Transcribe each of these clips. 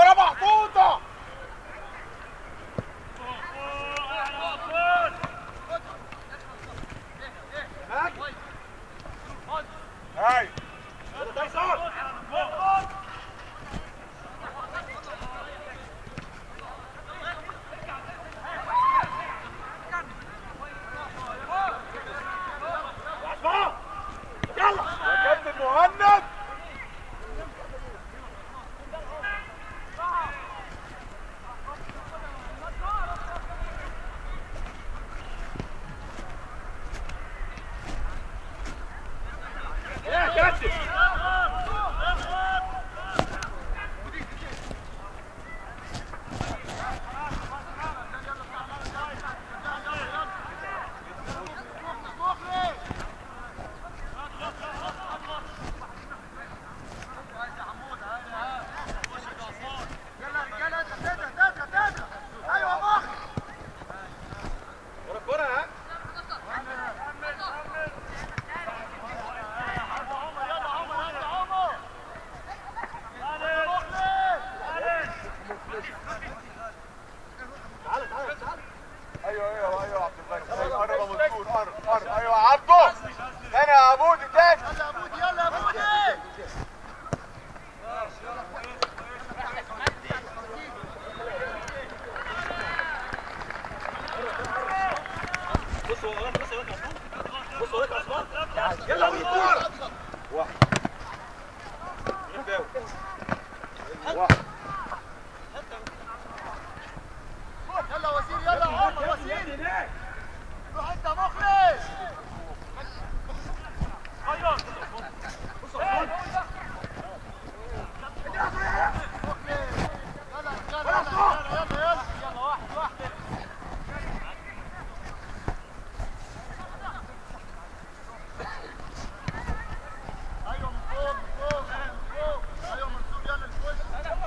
الكرة محطوطة هاي يا كابتن مهند يا كابتن ورا الكرة ها ايوه ايوه ايوه يا عبد الغني ايوه قرب يا منصور قرب قرب ايوه يا عبده تاني يا عبودي تاني يلا يا عبودي يلا يا عبودي يلا يا منصور واحد واحد يلا وسيم يلا عمر وسيم روح انت مخلص يلا يلا يلا يلا يلا واحد واحد ايوه من فوق من فوق من فوق ايوه منصور يلا الكويس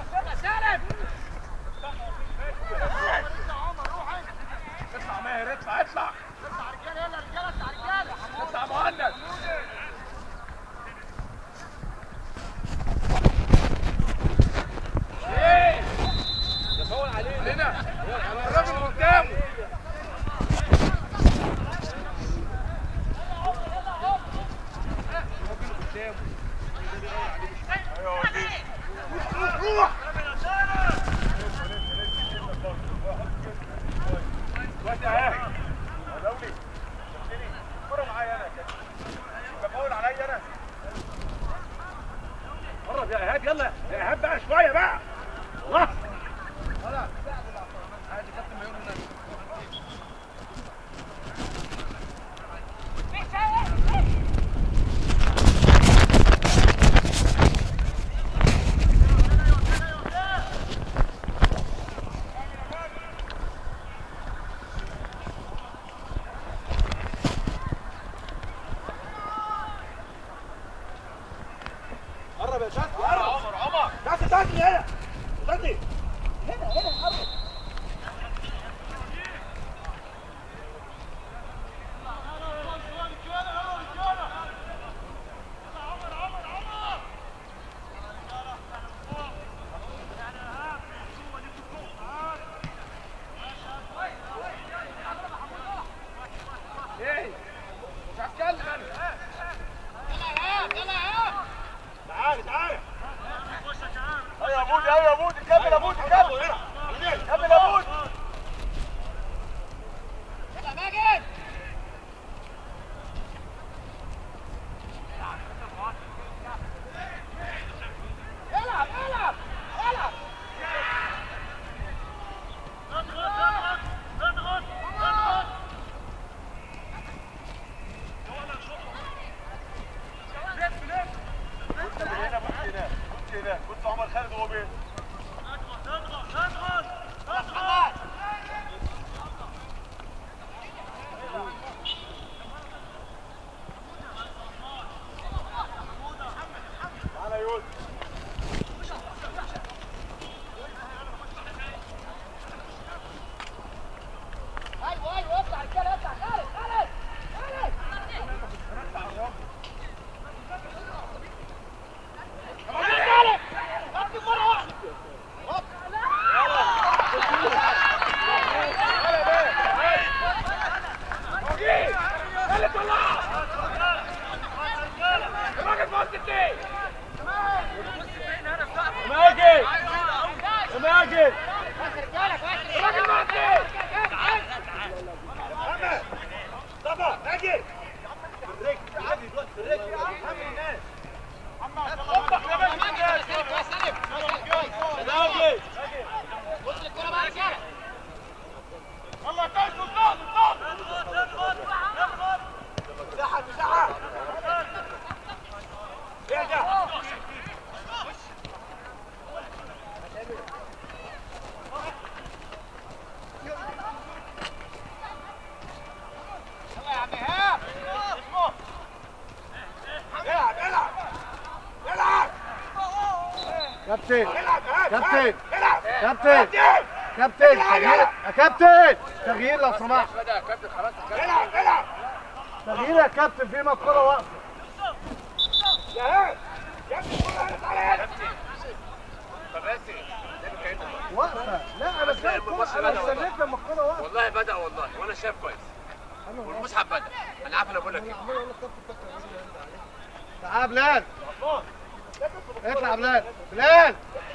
انت عمر روح انت اطلع ماهر اطلع اطلع اطلع رجاله يلا رجاله اطلع رجاله اطلع مهند ايه ده فاول عليه هنا الراجل قدامه ايوه وسيم روح وانت اهي يا دولي شفتني الكرة معايا انا كده يبقى فاول عليا انا قرب يا ايهاب يلا يا ايهاب بقى شويه بقى الله قرب يا شاذلي قرب عمر عمر شاذلي شاذلي هنا شاذلي هنا هنا قرب ايه مش هتكلم انا تعالى تعالى ايوه يا بودي ايوه يا بودي كمل يا بودي كمل كمل يا بودي بص هنا بص هنا بص هنا بص عمر خالد وهو بيه كابتن كابتن كابتن كابتن تغيير يا كابتن تغيير لو سمحت بدأ يا كابتن خلاص يا كابتن العب العب تغيير يا كابتن في ما الكوره واقفه يا هاد يا ابني الكرة هانت عليك طب بس ده كأنه واقفه لا انا شايف الكوره انا استنيت لما الكوره واقفه والله بدأ والله وانا شايف كويس والمصحف بدأ انا عارف انا بقول لك ايه تعال بلال اطلع بلال بلال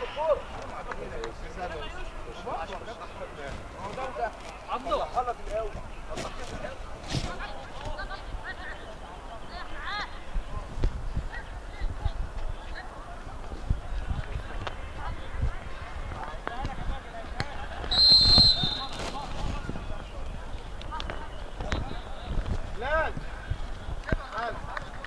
بلال تعال.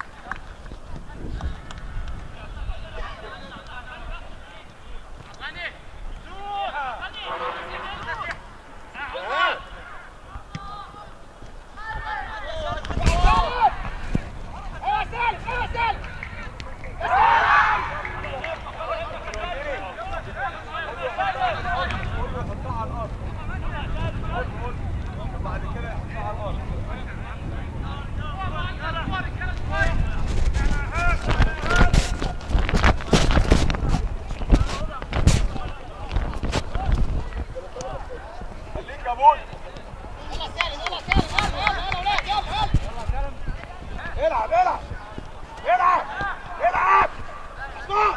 بعد كده يحطها على الارض خليك يا بود العب العب العب العب اسمع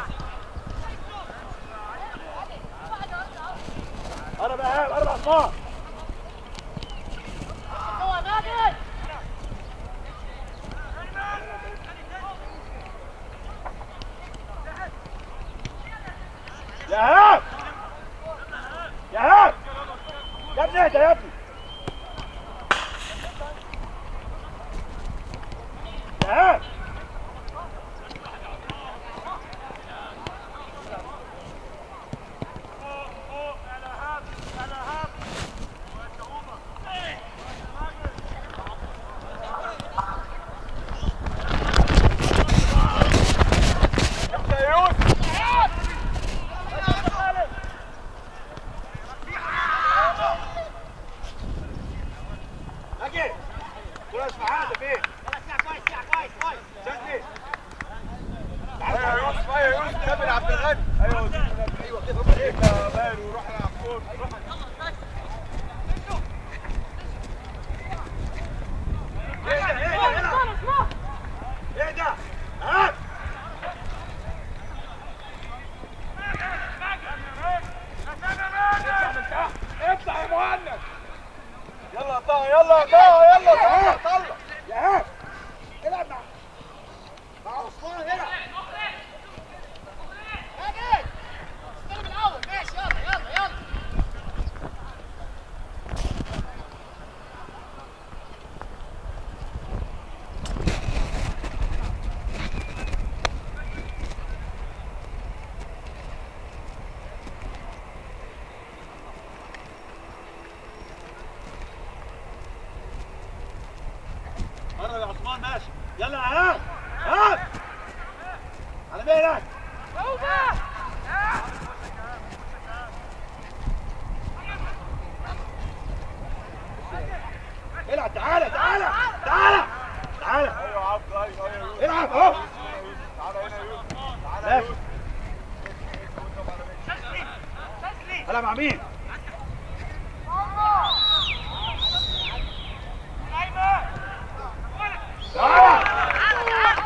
انا بقى انا بقى اسمع يا هاب يا هاب يا ابني اهدى يا ابني يا هاب انت يا يوسف اجي كرة اسمع هذا فين شدني ايوه يا يوسف ايوه يا يوسف كمل عبد الغني ايوه يا يوسف ايوه كده روح هيك يا مالو روح العب كوره روح اهدى اهدى العب اهدى هات اطلع يا مهند يلا طه يلا طه يلا طه طلع يا هاب العب مع مع عثمان العب مرة يا عثمان ماشي يلا يا هاب هاب على مهلك العب تعالى تعالى تعالى تعالى ايوه عبد ايوه ايوه يوسف العب اهو تعالى هنا يا يوسف تعالى يا ماشي. يوسف العب مع مين؟ تعالى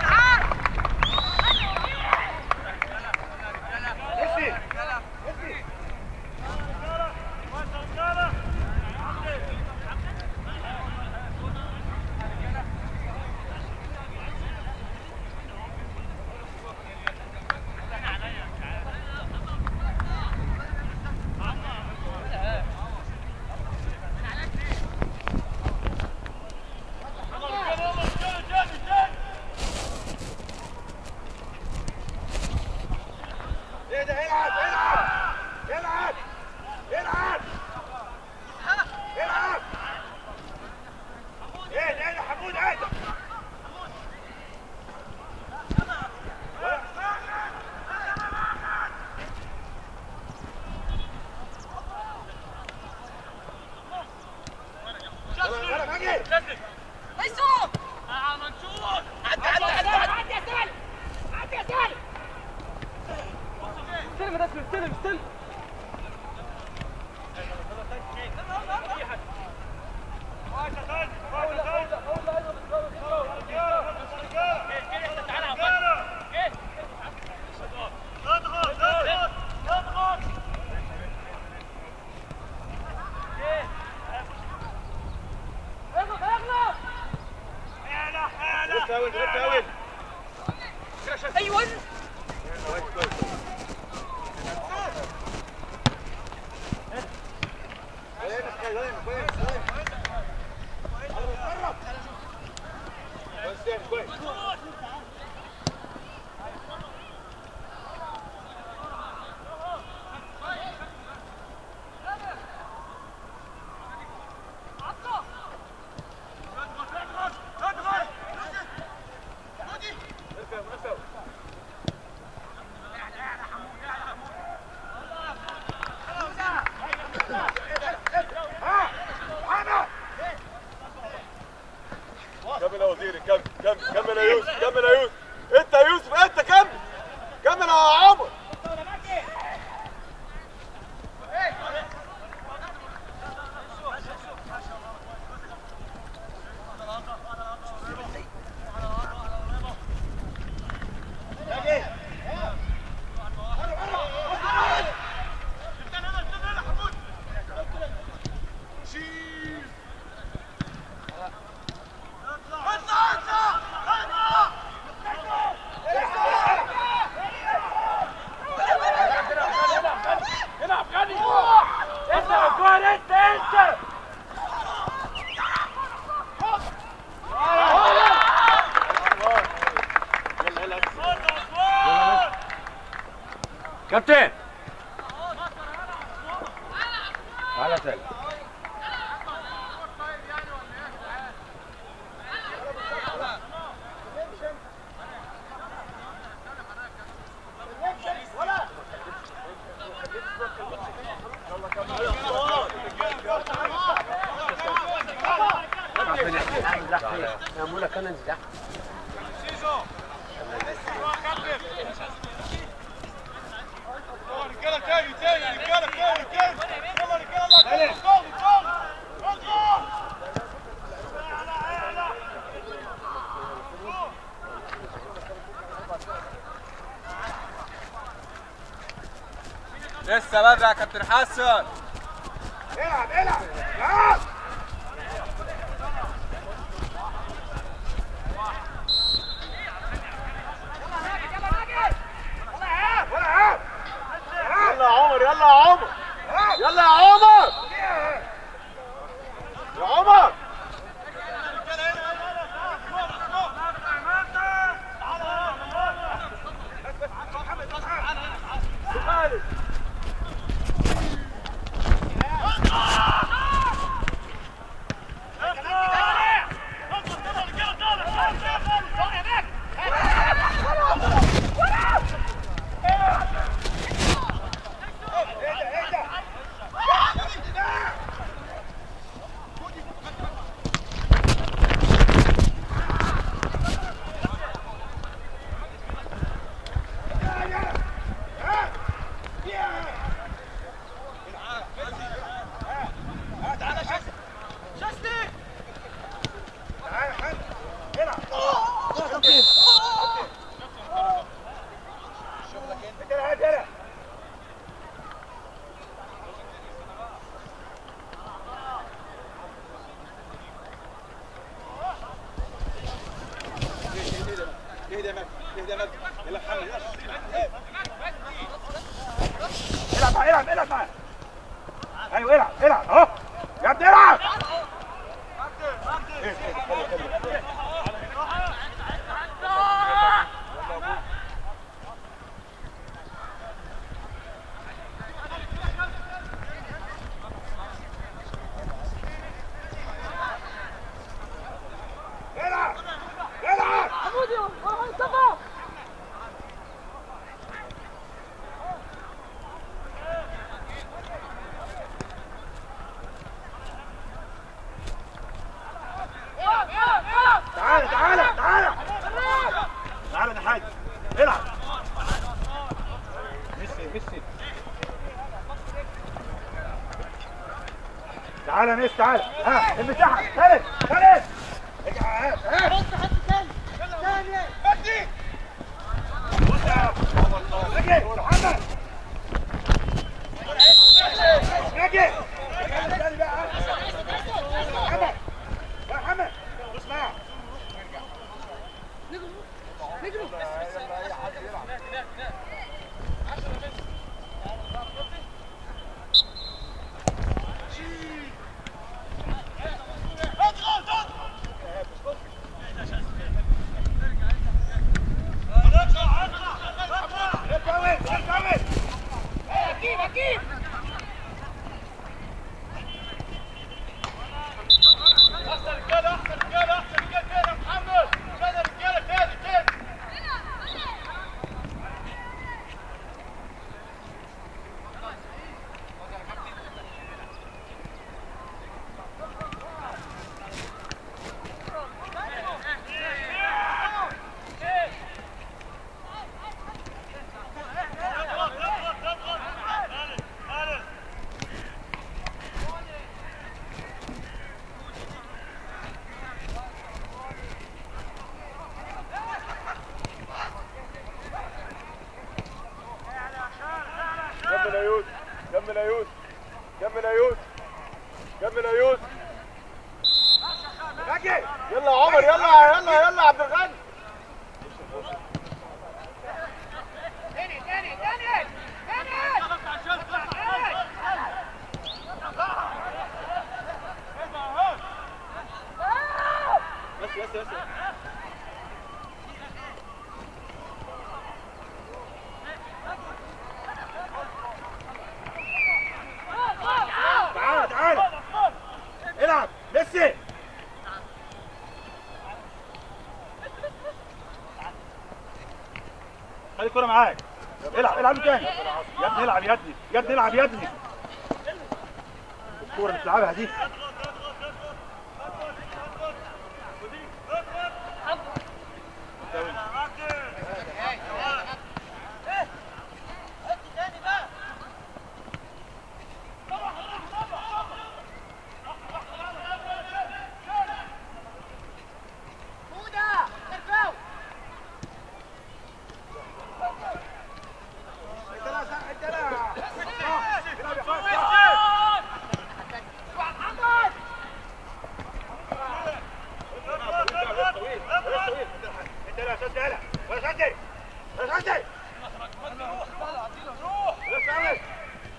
ميسي ميسي استلم يا نسر استلم استلم كمل يا وزيري كمل كمل كمل يا يوسف كمل يا يوسف انت يا يوسف انت كمل كمل يا عمر العب غني انت الجول انت انت كابتن تعالى تاني رجاله تاني تاني رجاله تاني تاني يلا رجاله تاني اضغط اضغط اضغط لسه بدري يا كابتن حسن العب العب العب يلا يا عمر يلا يا عمر يلا يا عمر يا عمر العب معاه العب العب معاه ايوه العب العب اهو يا ابني العب العب العب تعالى يا ميس تعالى ها المساحه خالد خالد ارجع ها ها بص يا عم. اجي محمد اجي اجي تاني بقى محمد يا محمد بص معاه ارجع ارجع احسن رجاله احسن رجاله احسن رجاله كده يا محمد كده رجاله تاني تاني كمل يا يوسف كمل يا يوسف كمل يا يوسف كمل يا يوسف اجي يلا يا عمر يلا يلا يلا يا عبد الغني تعال تعال العب ميسي خلي الكرة معاك العب العب تاني يا ابني العب يا ابني يا ابني العب يا ابني الكورة اللي بتلعبها دي انت لا سجل ولا سجل ولا سجل ولا سجل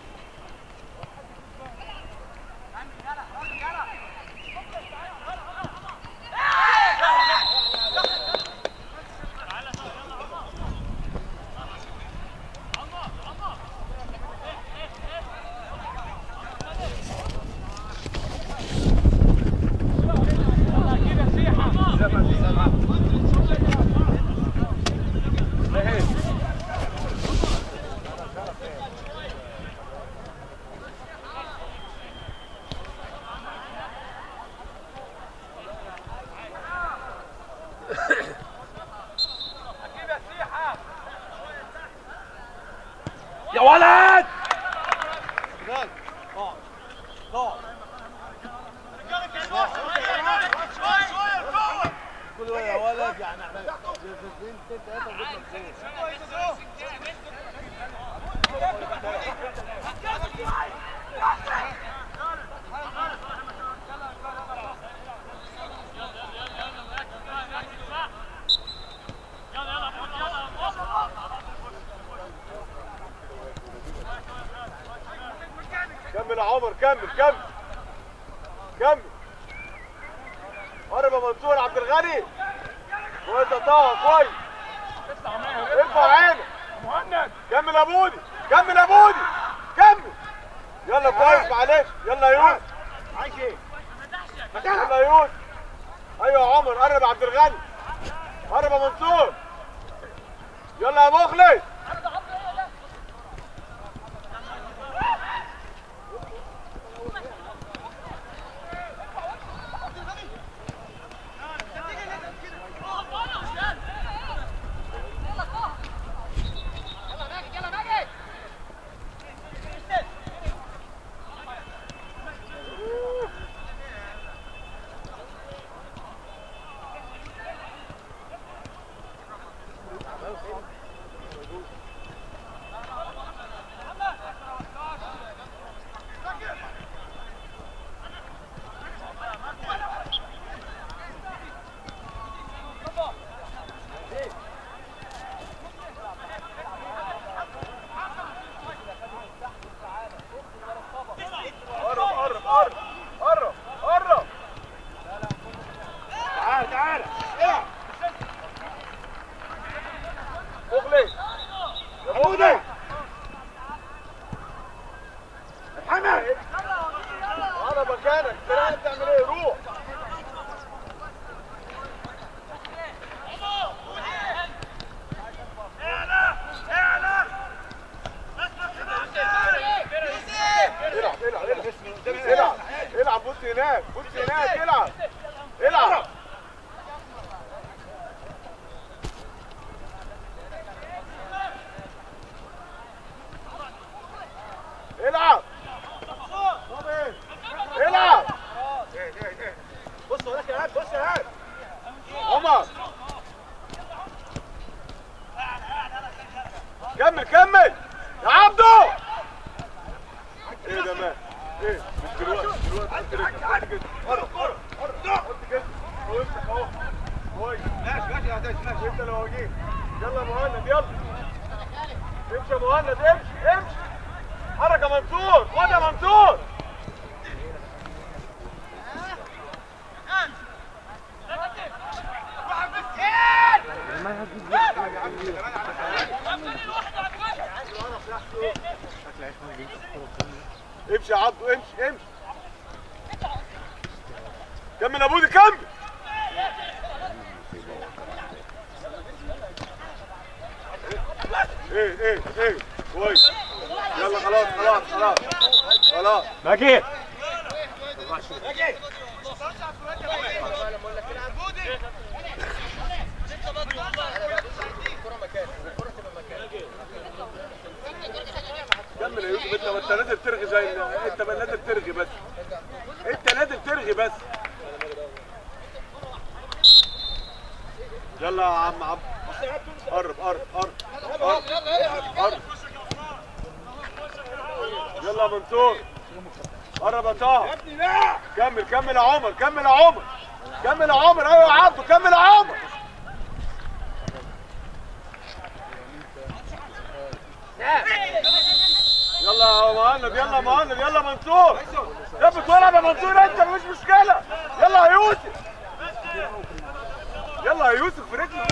يا ولد كمل يا عمر كمل كمل كمل قرب يا منصور عبد الغني كويس يا طه كويس ارفع عينك مهند كمل يا بودي كمل يا بودي كمل يلا كويس معلش يلا يا يوسف عايز ايه؟ يلا يا يوسف ايوه يا عمر قرب يا عبد الغني قرب يا منصور يلا يا مخلص على مكانك انت رايح تعمل ايه روح العب العب العب العب العب بص هناك بص هناك العب العب العب العب بص هناك يا هاد بص يا هاد عمر كمل كمل يا عبدو ايه ده ما ايه مش دلوقتي مش دلوقتي قد كده قد كده قرب قرب قرب قد كده هو امسك اهو كويس ماشي ماشي يا هدايا ماشي انت اللي واجيب يلا يا مهند يلا امشي يا مهند امشي امشي حرك يا منصور خد يا منصور امشي يا عبدو امشي امشي كمل يا بودي كمل ايه ايه ايه كويس يلا خلاص خلاص خلاص خلاص ماجد كمل يا يوسف انت انت نازل ترغي زي انت بقى نازل ترغي بس انت نازل ترغي بس يلا يا عم عبد قرب قرب قرب قرب قرب يلا يا منصور قرب يا طه كمل كمل يا عمر كمل يا عمر كمل يا عمر ايوه يا عبده كمل يا عمر يلا يا مهند يلا يا مهند يلا يا منصور ثبت والعب يا منصور انت مش مشكله يلا يا يوسف يلا يا يوسف في رجلي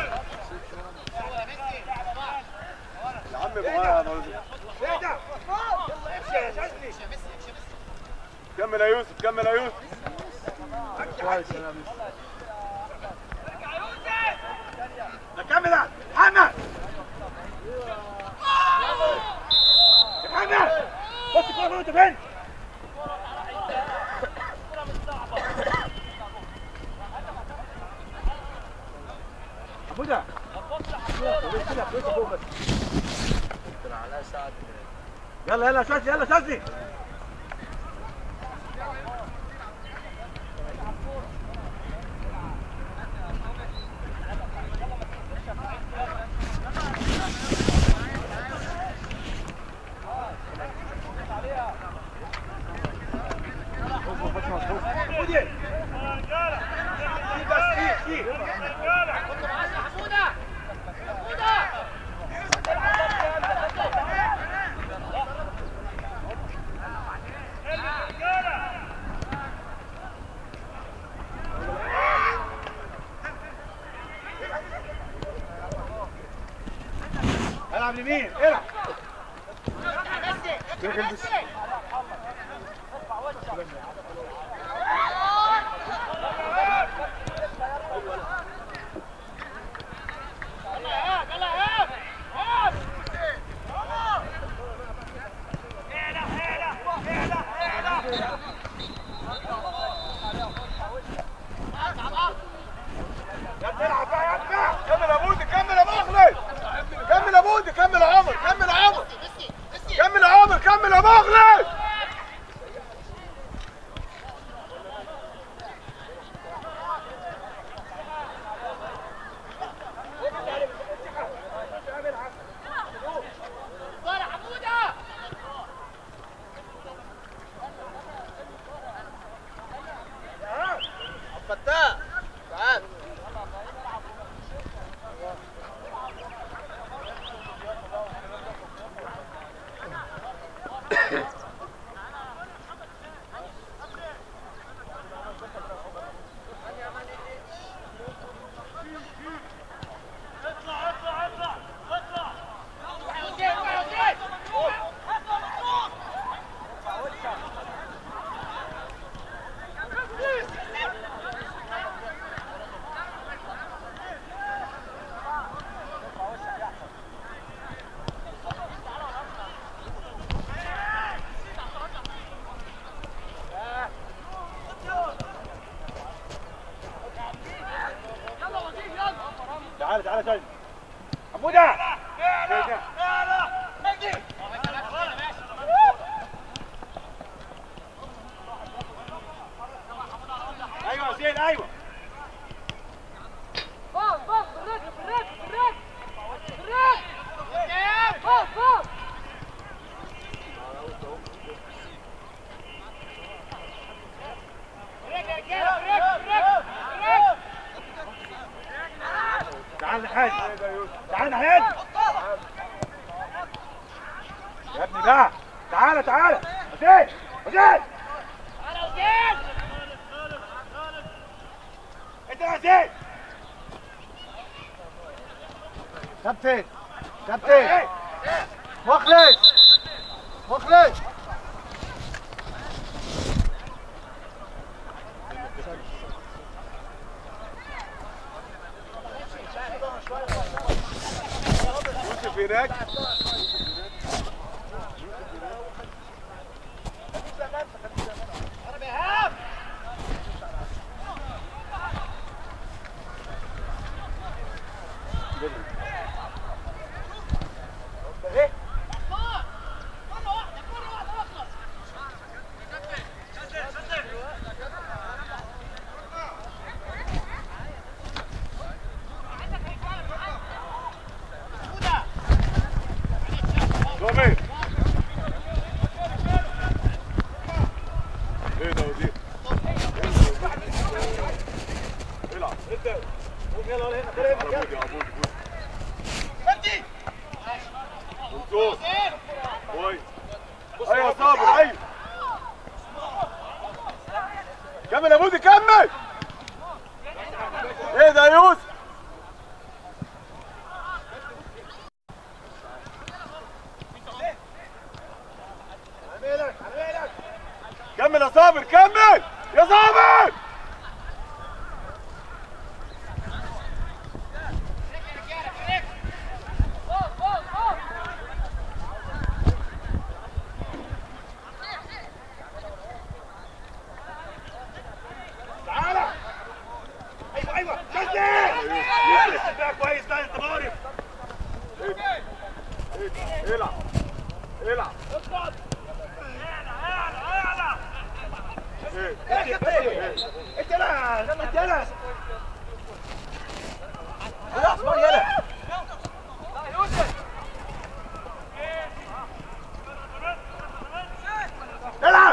يا عم بقى كمل يا يوسف كمل يا يوسف كمل يا محمد يا محمد بص كده وانت فين ابودا يلا يلا شاذلي يلا شاذلي مدير بس ايه ايه العب يمين العب العب بقى يا ابني كمل يا بودي كمل يا مخلص كمل يا بودي كمل يا عمر كمل يا عمر كمل يا عمر كمل يا مخلص تعالى سيد حموده ايوه زين ايوه فوق فوق بالرجل بالرجل بالرجل بالرجل فوق فوق تعال نحاج تعال نحاج يا ابني بقى تعالى تعالى حسين حسين انت يا حسين كابتن كابتن مخلص مخلص يوسف هناك ضامن ايه ده ودي العب انت قوم يلا ولا هنا خلي هنا يا ابوي ممتاز كويس ايوه يا صابر ايوه كمل يا بودي كمل ايه ده يا يوسف كمل يا صابر كمل يا صابر فوق فوق فوق تعالى ايوه ايوه نزل نزل بقى كويس بقى انت مقرف العب العب ايه انت لا لما انت لا يلا عثمان يلا العب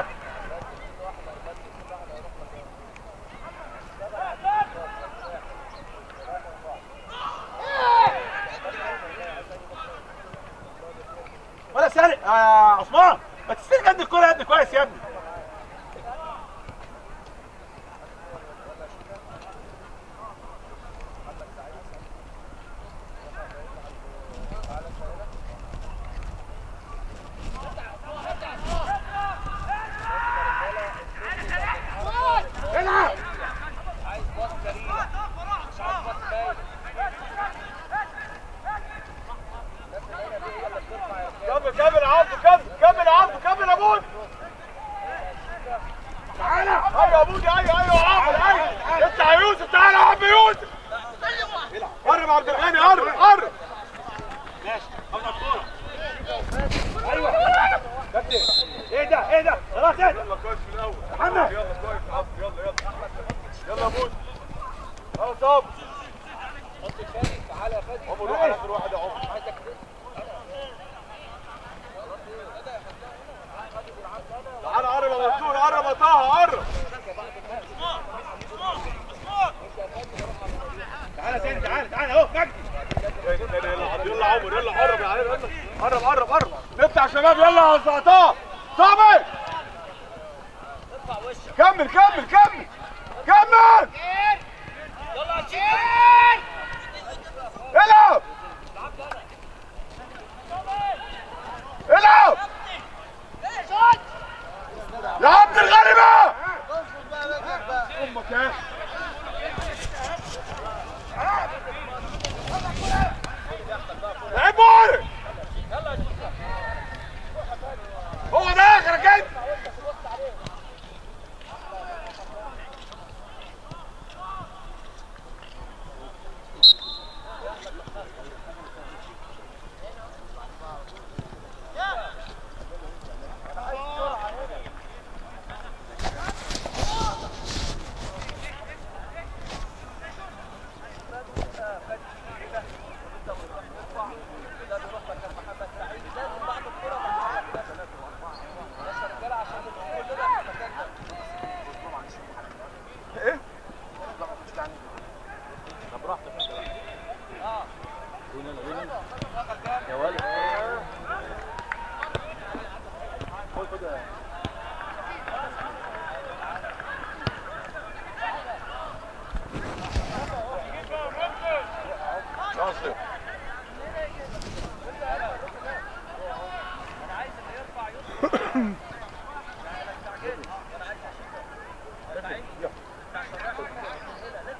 ولا سارق يا عثمان ما تستلقى قد الكوره يا ابني كويس يا ابني العب كمل كمل يا عبده كمل كمل يا عبده كمل يا بودي تعالى ايوه يا بودي ايوه ايوه يا عبد ايوه اطلع يا يوسف تعالى يا عم يوسف قرب يا عبد الغني قرب قرب ايوه كابتن ايه ده ايه ده خلاص ايه يلا كويس من الاول محمد. يلا كويس يا عبد يلا يلا يلا يا بودي يلا صابر عمر روح على اخر واحد يا عمر تعال قرب يا منصور قرب يا طه قرب تعالى تاني تعالى تعالى اهو مجدي يلا عمر يلا قرب يا علي يلا قرب قرب قرب نفتح يا شباب يلا يا سلطان صابر كمل كمل كمل كمل العب العب يا عبد الغريبة امك يا لعب موري هو ده اخرك انت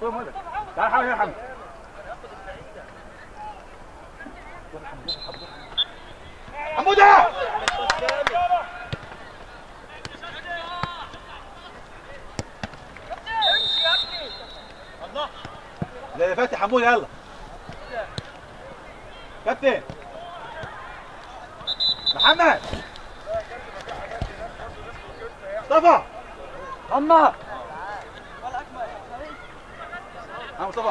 قدام ولد تعال حمد يا حمد حموده لا يا فاتح حمود يلا كابتن محمد مصطفى اما ها مصطفى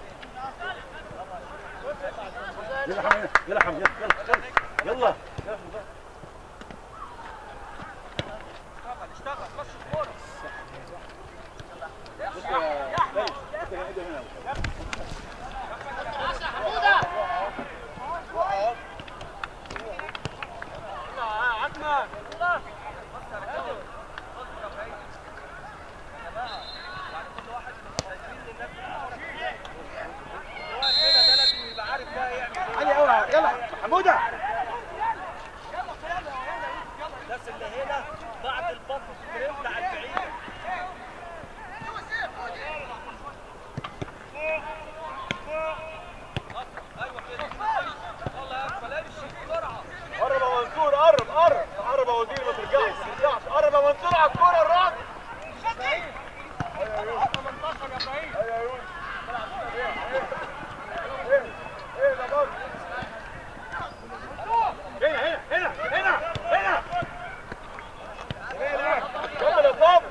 يلا حمد يلا حمد يلا يلا يلا علي قوي يلا حموده قرب يا منصور قرب قرب قرب يا وزير ما ترجعش ما ترجعش قرب يا منصور على الكوره الراجل ايه ده بص هنا هنا هنا هنا هنا كمل يا صابر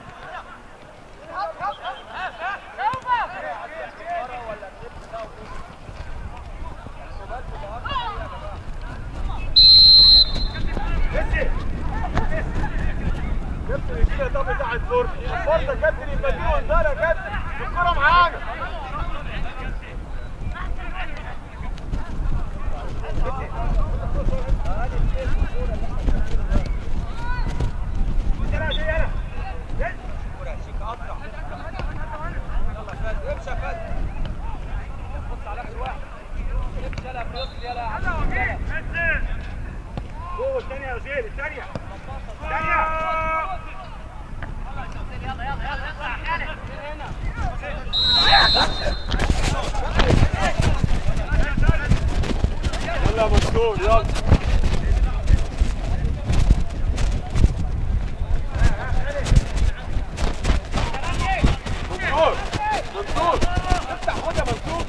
كابتن يشيل طب بتاع الفرن الفرن يا كابتن يبقى دي وانذار يا كابتن الكوره معانا جوه الثانية يا وزير الثانية الثانية يلا يا منصور يلا منصور منصور افتح خد يا منصور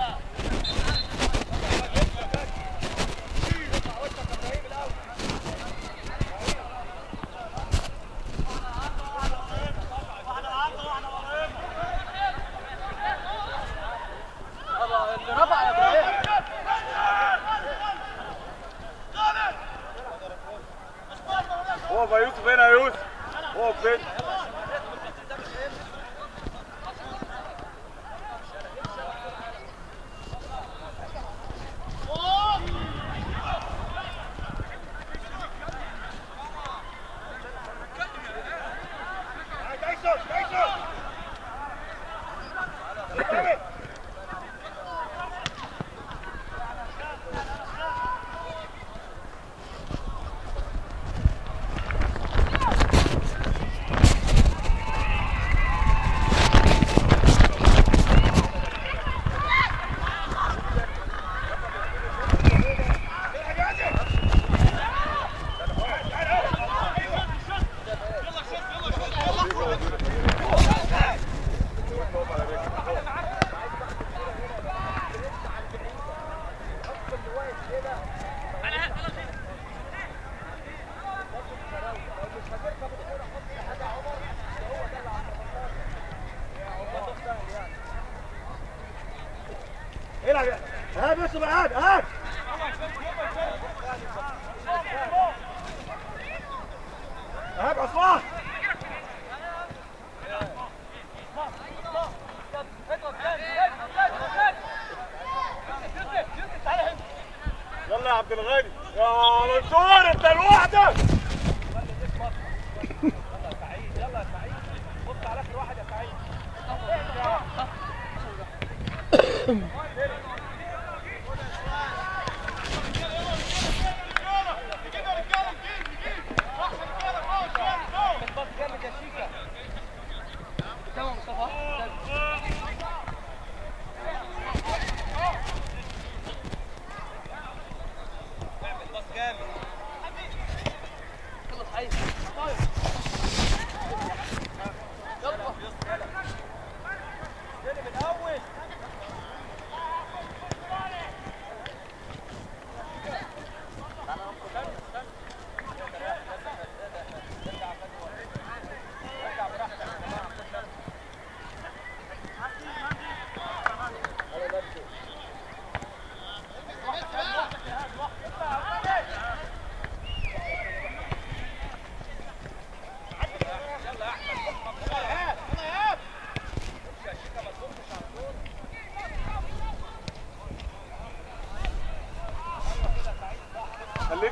اقف يا يوسف هنا يا يوسف اقف هنا العب يا هات بس بقى هات هات هات عثمان يلا يا عبد الغني يا منصور انت لوحدك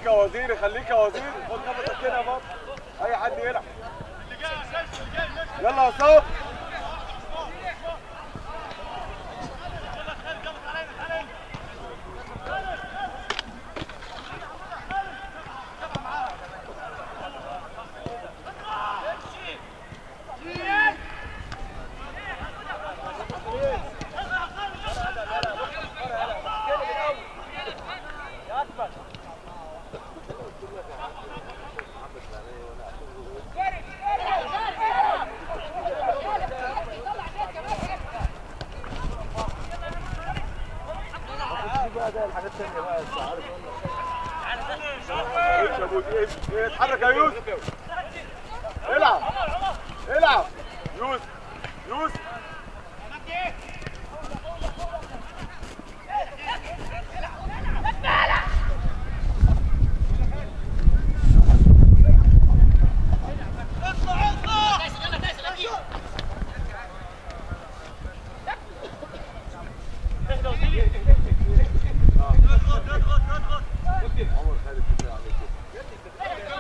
يا وزيري خليك يا وزيري خد نفسك كده يا بابا اي حد يلعب يلا يا صوت امشي يا ابو امشي اتحرك يا يوسف العب العب يوسف يوسف عمر خالد كده على كده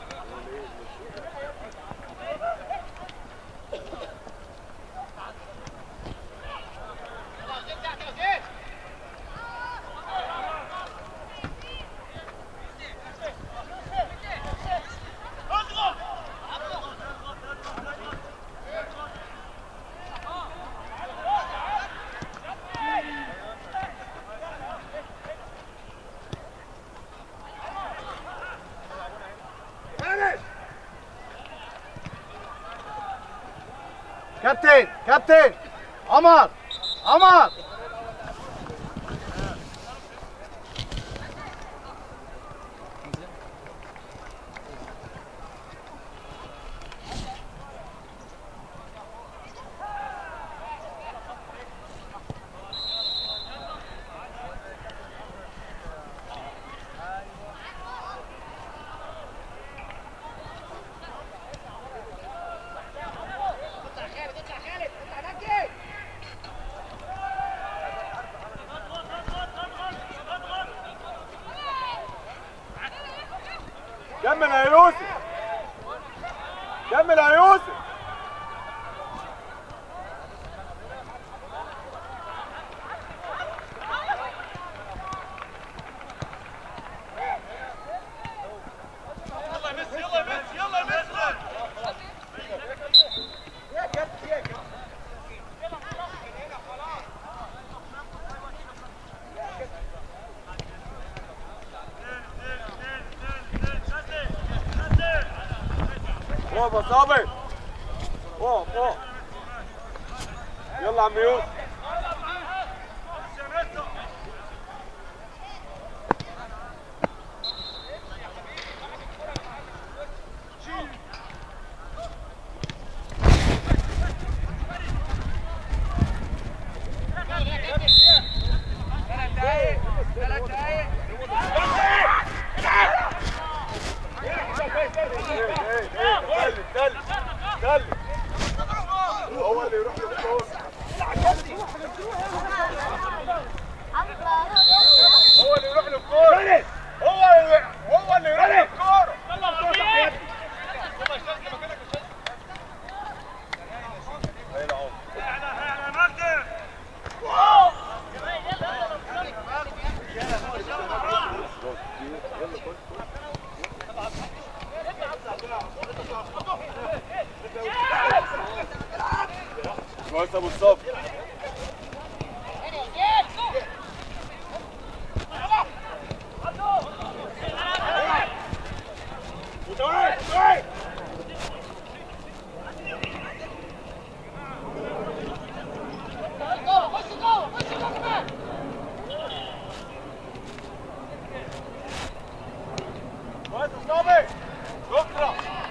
كابتن كابتن عمر عمر كمل يا يوسف كمل يا يوسف اقف يا صابر اقف اقف يلا يا عم يوسف ايه ايه ايه تسلم تسلم تسلم هو اللي يروح للكورة هو اللي يروح للكورة هو اللي هو اللي يروح للكورة هيلعب كويس ابو الصبر كويس يا صابر شكرا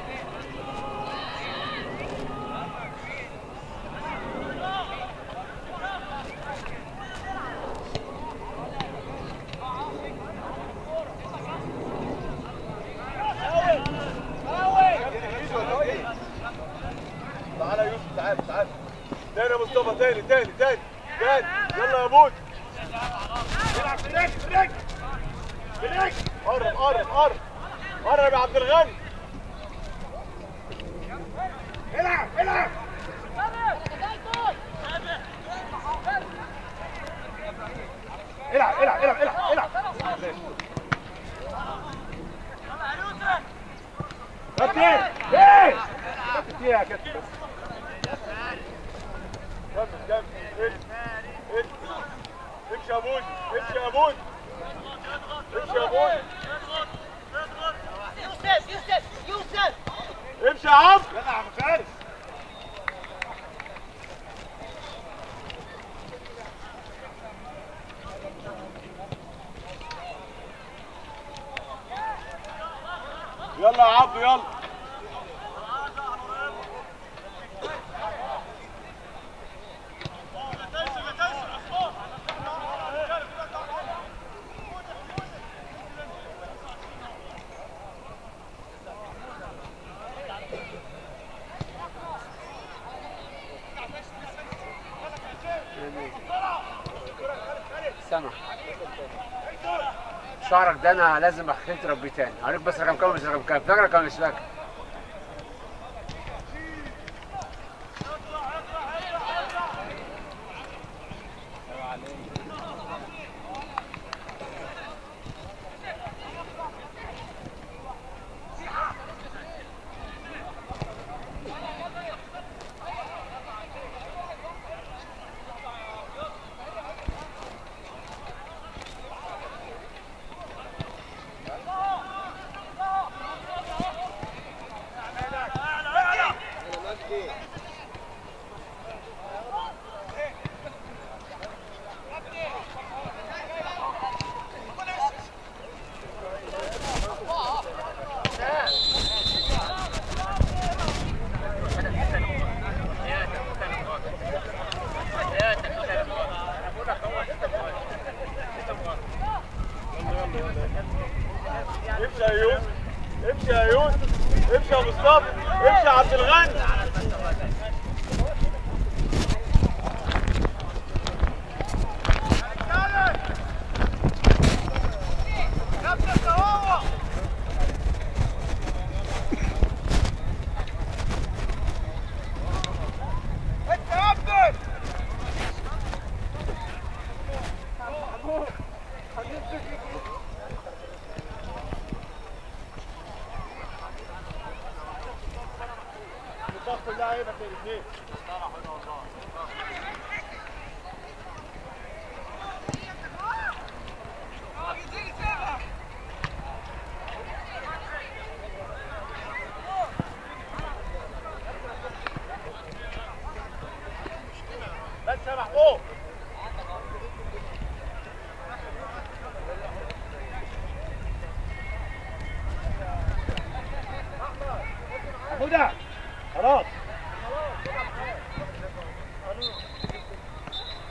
تعالى يا يوسف تعالى تعالى تاني يا مصطفى تاني تاني تاني تاني يلا يا بود العب في الرجل في الرجل في الرجل قرب قرب قرب قرب يا عبد الغني العب العب العب العب العب العب العب كابتن ايه كابتن ايه يا كابتن كمل كمل امشي امشي يا بودي امشي يا بودي امشي يا بودي يوسف يوسف يوسف امشي يا عم يلا يا عم فارس يلا يا عبدو يلا سامع شعرك ده انا لازم اخليه تربيه تاني هوريك بس رقم كام مش رقم كام فاكر كام مش فاكر امشي يا يوسف امشي يا يوسف امشي يا مصطفى امشي يا عبد الغني ضغط اللعيبه الاثنين بس يا محمود حموده خلاص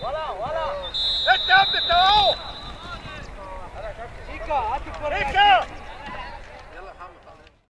انت يا ابني انت اهو شيكا هات الكرة هيك